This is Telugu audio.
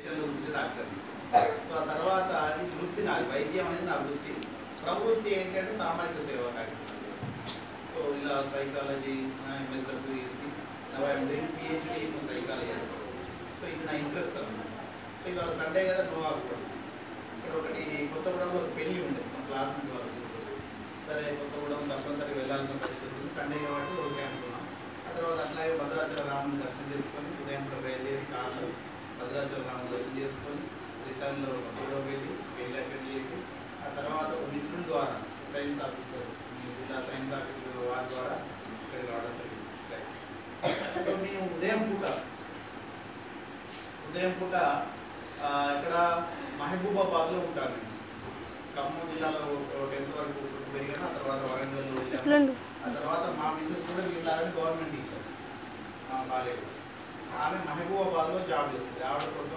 దేశంలో వృత్తి డాక్టర్ సో ఆ తర్వాత ఈ వృత్తి నాది వైద్యం అనేది నా వృత్తి ప్రవృత్తి ఏంటంటే సామాజిక సేవ కార్యక్రమం సో ఇలా సైకాలజీ ఎంఎస్డబ్ల్యూ చేసి now I'm doing PhD in psychology so ఇది నా ఇంట్రెస్ట్ అన్నమాట సో ఇవాళ సండే కదా నో హాస్పిటల్ ఇక్కడ ఒకటి కొత్తగూడెంలో ఒక పెళ్లి ఉండే మా క్లాస్మేట్ వాళ్ళు సరే కొత్తగూడెం తప్పనిసరి వెళ్ళాల్సిన పరిస్థితి వచ్చింది సండే కాబట్టి ఓకే అనుకున్నాం ఆ తర్వాత అట్లాగే భద్రాచల రాముని దర్శనం చేసుకొని ఉదయం కూడా బయలుదేరి కార్లో భద్రాచల రాముని దర్శనం చేసుకొని రిటర్న్లో కొత్తగూడ వెళ్ళి పెళ్లి అటెండ్ చేసి ఆ తర్వాత ఒక మిత్రుని ద్వారా సైన్స్ ఆఫీసర్ మీ జిల్లా సైన్స్ ఆఫీసర్ వారి ద్వారా ఇక్కడికి రావడం జరిగింది సో మేము ఉదయం పూట ఉదయం పూట ఆ, ఇక్కడ మహబూబాబాద్లో ఉంటాను నేను. ఖమ్మం జిల్లాలో టెన్త్ వరకు పెరిగాను ఆ తర్వాత వరంగల్లో వెళ్ళాను ఎట్లుండు ఆ తర్వాత మా మిసెస్ కూడా వీళ్ళని గవర్నమెంట్ టీచర్ మా బాలేదు ఆమె మహబూబాబాద్లో జాబ్ చేస్తుంది ఆవిడ కోసం